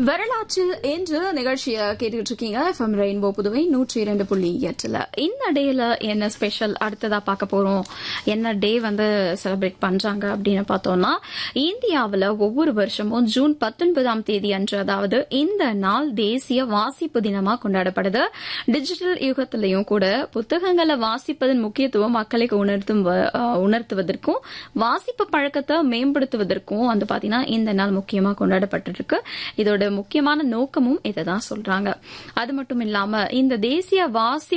வரலாற்றில் இன்று நிகழ்ச்சியை கேட்டுக்கிட்டு இருக்கீங்க எஃப்எம் ரெயின்போ புதுவை நூற்றி இரண்டு புள்ளி எட்டுல இந்த டேல என்ன ஸ்பெஷல் அடுத்ததா பார்க்க போறோம் என்ன டே வந்து செலிப்ரேட் பண்றாங்க அப்படின்னு பார்த்தோம்னா இந்தியாவில் ஒவ்வொரு வருஷமும் ஜூன் பத்தொன்பதாம் தேதி அன்று அதாவது இந்த நாள் தேசிய வாசிப்பு தினமா கொண்டாடப்படுது டிஜிட்டல் யுகத்திலையும் கூட புத்தகங்களை வாசிப்பதன் முக்கியத்துவம் மக்களுக்கு உணர்த்தும் வ- அஹ் உணர்த்துவதற்கும் வாசிப்பு பழக்கத்தை மேம்படுத்துவதற்கும் வந்து பாத்தீங்கன்னா இந்த நாள் முக்கியமா கொண்டாடப்பட்டு இருக்கு இதோட முக்கியமான நோக்கமும் இதை தான் சொல்றாங்க அது மட்டும் இல்லாம இந்த தேசிய வாசி